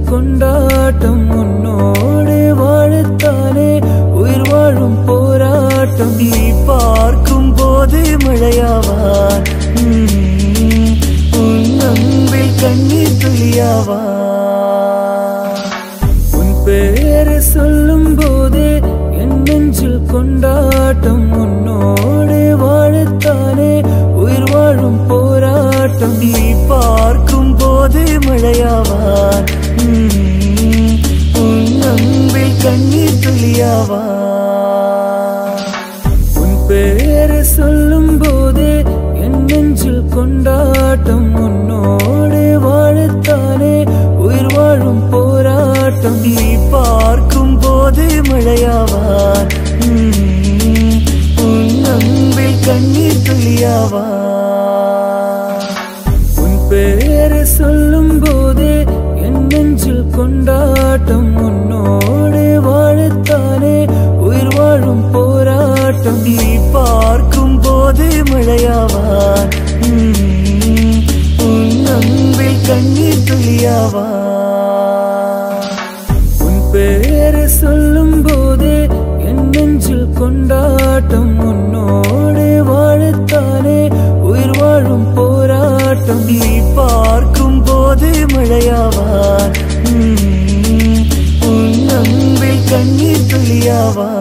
கொண்டாட்டம் உன்னோடு வாழத்தானே உயிர் வாழும் போராட்டம் நீ பார்க்கும் போது மழையாவான் உம், உன் அன்பில் கண்ணீர் துளியாவா உன் பேரை சொல்லும் போதே என் நெஞ்சில் கொண்டாட்டம் உன்னோடு வாழத்தானே உயிர் வாழும் போராட்டம் நீ பார்க்கும் போது மழையாவான் உம், உன் அன்பில் கண்ணீர் துளியாவா உன் பேரை சொல்லும் போதே என் நெஞ்சில் கொண்டாட்டம் உன்னோடு வாழத்தானே உயிர் வாழும் போராட்டம் நீ பார்க்கும் போது மழையாவான் உம், உன் அன்பில் கண்ணீர் துளியாவா உன் பேரை சொல்லும் போதே என் நெஞ்சில் கொண்டாட்டம் உன்னோடு வாழத்தானே உயிர் வாழும் போராட்டம் நீ பார்க்கும் போது மழையாவான் உம், உன் அன்பில் கண்ணீர் துளியாவா உன் பேரை சொல்லும் போதே என் நெஞ்சில் கொண்டாட்டம் உன்னோடு வாழத்தானே உயிர் வாழும் போராட்டம் நீ பார்க்கும் போது மழையாவான் உம், உன் அன்பில் கண்ணீர் துளியாவா